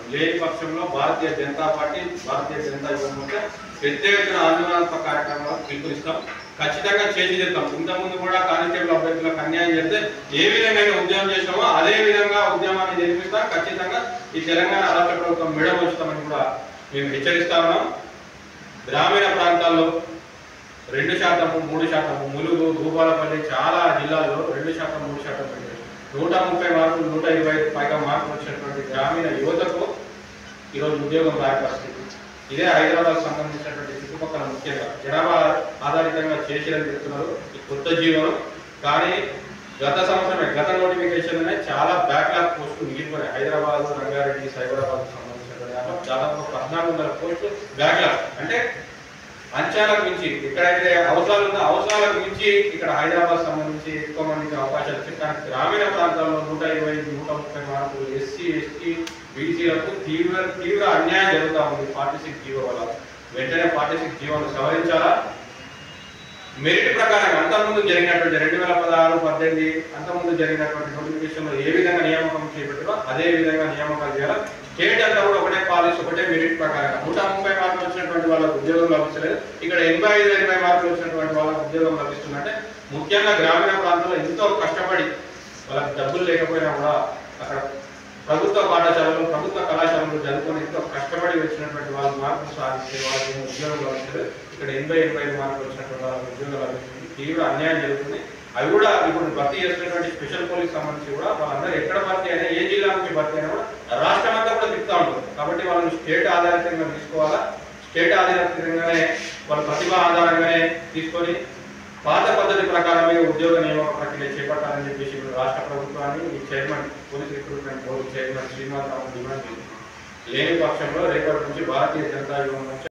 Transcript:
లేని పక్షంలో భారతీయ జనతా పార్టీ భారతీయ జనతా యువ మోర్చా పెద్ద ఎత్తున ఆందోళనాత్మక కార్యక్రమాలు పిలుపునిస్తాం ఖచ్చితంగా చేసి చేస్తాం ఇంతకుముందు కూడా కానిస్టేబుల్ అభ్యర్థులకు అన్యాయం చేస్తే ఏ విధంగా అయితే ఉద్యమం చేసినామో అదే విధంగా ఉద్యమాన్ని జరిపిస్తాం ఖచ్చితంగా ఈ తెలంగాణ రాష్ట్ర ప్రభుత్వం మెడ ఉంచుతామని కూడా మేము హెచ్చరిస్తా ఉన్నాం గ్రామీణ ప్రాంతాల్లో రెండు శాతం మూడు శాతం ములుగు భూపాలపల్లి చాలా జిల్లాల్లో రెండు శాతం మూడు శాతం పెరిగాయి నూట ముప్పై మార్కులు నూట ఇరవై ఐదు పైగా మార్కులు వచ్చినటువంటి గ్రామీణ యువతకు ఈరోజు ఉద్యోగం రాని పరిస్థితి ఇదే హైదరాబాద్ సంబంధించినటువంటి చుట్టుపక్కల ముఖ్యంగా జనాభా ఆధారితంగా చేసిరని చెప్తున్నారు ఈ కొత్త జీవనం కానీ గత సంవత్సరమే గత నోటిఫికేషన్ చాలా బ్యాక్లాగ్ పోస్టులు మిగిలిపోయాయి హైదరాబాద్ రంగారెడ్డి సైబరాబాద్ సంబంధించినటువంటి దాంట్లో దాదాపు పద్నాలుగు వందల పోస్టులు బ్యాక్లాగ్ అంటే అంచనాలకు మించి ఎక్కడైతే అవసరాలు ఉందో అవసరాలకు మించి ఇక్కడ హైదరాబాద్ సంబంధించి ఎక్కువ మందికి అవకాశాలు వచ్చాయి కానీ గ్రామీణ ప్రాంతాల్లో నూట ఇరవై ఐదు నూట ముప్పై మార్కులు ఎస్సీ ఎస్టీ బీసీలకు తీవ్ర తీవ్ర అన్యాయం జరుగుతూ ఉంది ఫార్టీ సిక్స్ జీవో వల్ల వెంటనే ఫార్టీ సిక్స్ జీవోను సవరించాలా మెరిట్ ప్రకారం అంతకుముందు జరిగినటువంటి రెండు వేల పదహారు పద్దెనిమిది అంతకుముందు జరిగినటువంటి నోటిఫికేషన్ లో ఏ విధంగా నియామకం చేపట్టారో అదే విధంగా నియామకాలు చేయాలి స్టేట్ అంతా కూడా ఒకటే పాలసీ ఒకటే మెరిట్ ప్రకారం నూట ముప్పై మార్కులు వచ్చినటువంటి వాళ్ళకు ఉద్యోగం లభించలేదు ఇక్కడ ఎనభై ఐదు ఎనభై మార్కులు వచ్చినటువంటి వాళ్ళకు ఉద్యోగం లభిస్తుందంటే ముఖ్యంగా గ్రామీణ ప్రాంతంలో ఎంతో కష్టపడి వాళ్ళకి డబ్బులు లేకపోయినా కూడా అక్కడ ప్రభుత్వ పాఠశాలలు ప్రభుత్వ కళాశాలలు చదువుకొని ఎంతో కష్టపడి వచ్చినటువంటి వాళ్ళ మార్కులు సాధిస్తే వాళ్ళకి ఏమో ఉద్యోగం లభించలేదు ఇక్కడ ఎనభై ఎనభై ఐదు మార్కులు వచ్చినటువంటి వాళ్ళకి ఉద్యోగం లభిస్తుంది తీవ్ర అన్యాయం జరుగుతుంది అవి కూడా ఇప్పుడు భర్తీ చేస్తున్నటువంటి స్పెషల్ పోలీస్ సంబంధించి కూడా వాళ్ళందరూ ఎక్కడ భర్తీ అయినా ఏ జిల్లా నుంచి భర్తీ అయినా కూడా రాష్ట్రం అంతా కూడా తిప్పుతా ఉంటుంది కాబట్టి వాళ్ళని స్టేట్ ఆధారితంగా తీసుకోవాలా స్టేట్ ఆధారితంగానే వాళ్ళ ప్రతిభ ఆధారంగానే తీసుకొని పాత పద్ధతి ప్రకారమే ఉద్యోగ నియామక ప్రక్రియ చేపట్టాలని చెప్పేసి ఇప్పుడు రాష్ట్ర ప్రభుత్వాన్ని ఈ chairman police recruitment board chairman Srinivasarao demand చేసింది లేని పక్షంలో రేపటి నుంచి భారతీయ జనతా యువ మోర్చా